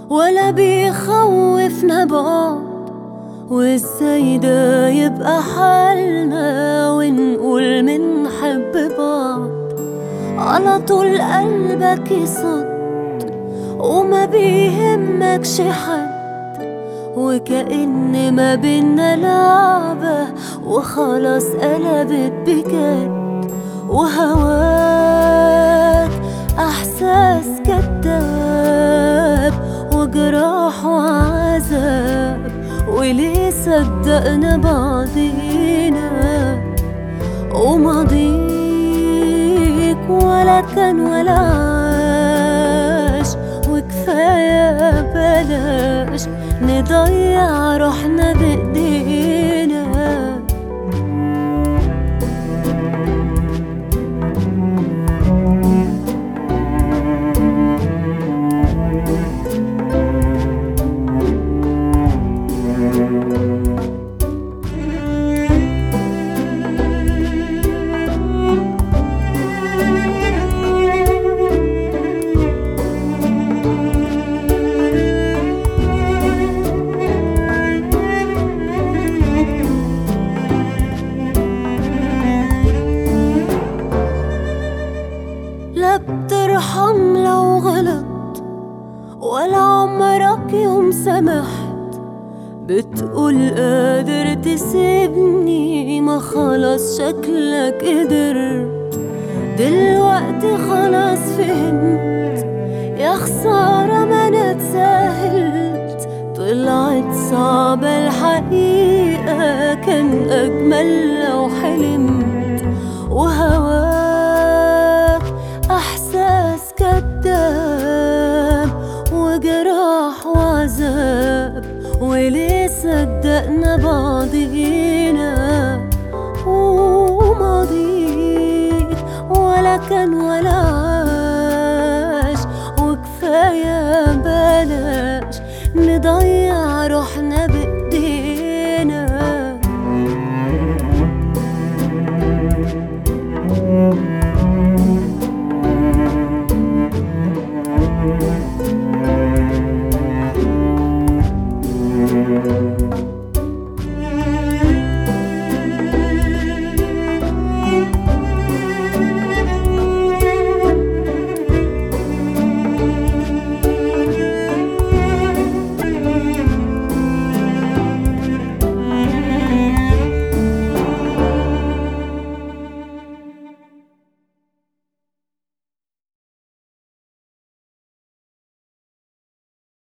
ولا بيخوفنا بعض وازاي ده يبقى حالنا ونقول منحب بعض على طول قلبك يصد وما بيهمكش حد وكأن ما بينا لعبة وخلاص قلبت بجد وهواك أحساس كداب وجراح وعذاب وليه صدقنا بعضينا وماضيك ولا كان ولا عاش وكفاية بلاش نضيع روحنا بإيدينا لا بترحم لو غلط ولا عمرك يوم سمحت بتقول قادر تسيبني ما خلاص شكلك قدرت دلوقتي خلاص فهمت يا خسارة ما انا اتساهلت طلعت صعبة الحقيقة كان أجمل لو حلمت وهواك أحساس كداب وجراح وعذاب وليه صدقنا بعضينا وماضيك ولا كان ولا